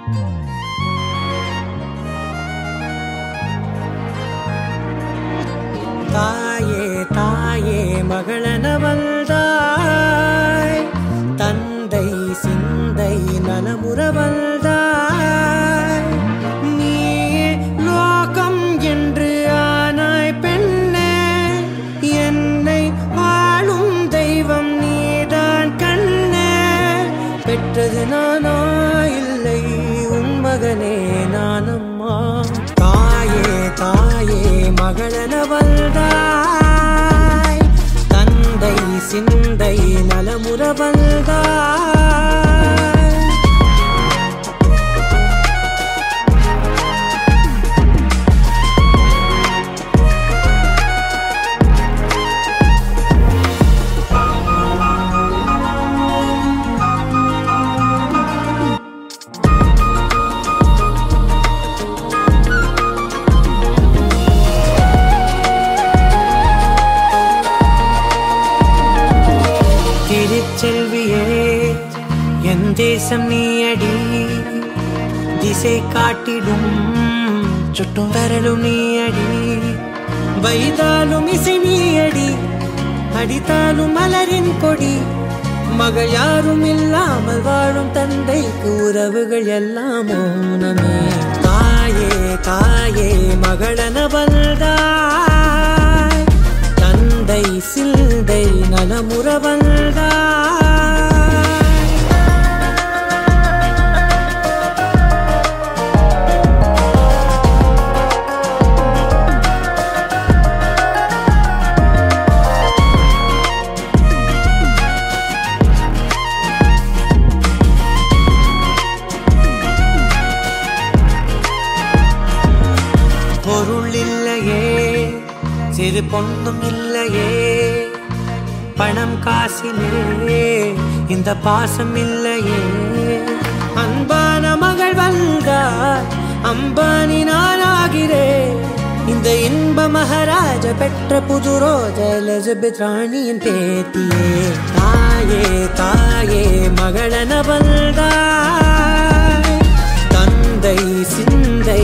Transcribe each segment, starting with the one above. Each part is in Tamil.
தாயே தாயே மகளனவள்தாய் தந்தை சிந்தை நலமுறவள்தாய் நீயே லோகம் என்று ஆனாய் பெண்ணே என்னை வாழும் தெய்வம் நீதான் கண்ணே பெற்றது நானா இல்லை உன் மகனே நானம்மா தாயே தாயே மகளனவள்தாய் தந்தை சிந்தை நலமுறவள்தாய் திருச்செல்வியே என் தேசம் நீயடி திசை காட்டிடும் சுட்டும் வரலும் நீயடி வைதாலும் இசை நீயடி அடித்தாலும் மலரின் கொடி மகள் யாரும் இல்லாமல் வாழும் தந்தைக்கு உறவுகள் எல்லாம் மௌனமே தாயே தாயே மகளனவள்தாய் தந்தை சிந்தை நலமுறவள்தாய் பொருள் இல்லையே சிறு பொண்ணும் இல்லையே பணம் காசிலே இந்த பாசம் இல்லையே அன்பான மகள் வந்தார் அம்பானி நானாகிறேன் இந்த இன்ப மகாராஜ பெற்ற புது ரோஜ எலிசபெத் ராணியின் பேத்தியே தாயே தாயே மகளனவள்தாய் தந்தை சிந்தை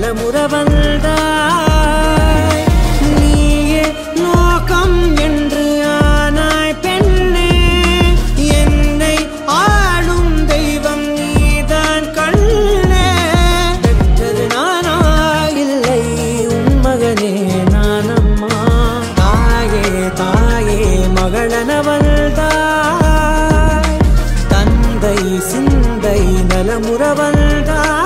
நலமுறவள்தாய் நீயே லோகம் என்று ஆனாய் பெண்ணே என்னை ஆளும் தெய்வம் நீதான் கண்ணே பெற்றது நானா இல்லை உன் மகனே நானம்மா தாயே தாயே மகளனவள்தாய் தந்தை சிந்தை நலமுறவள்தாய்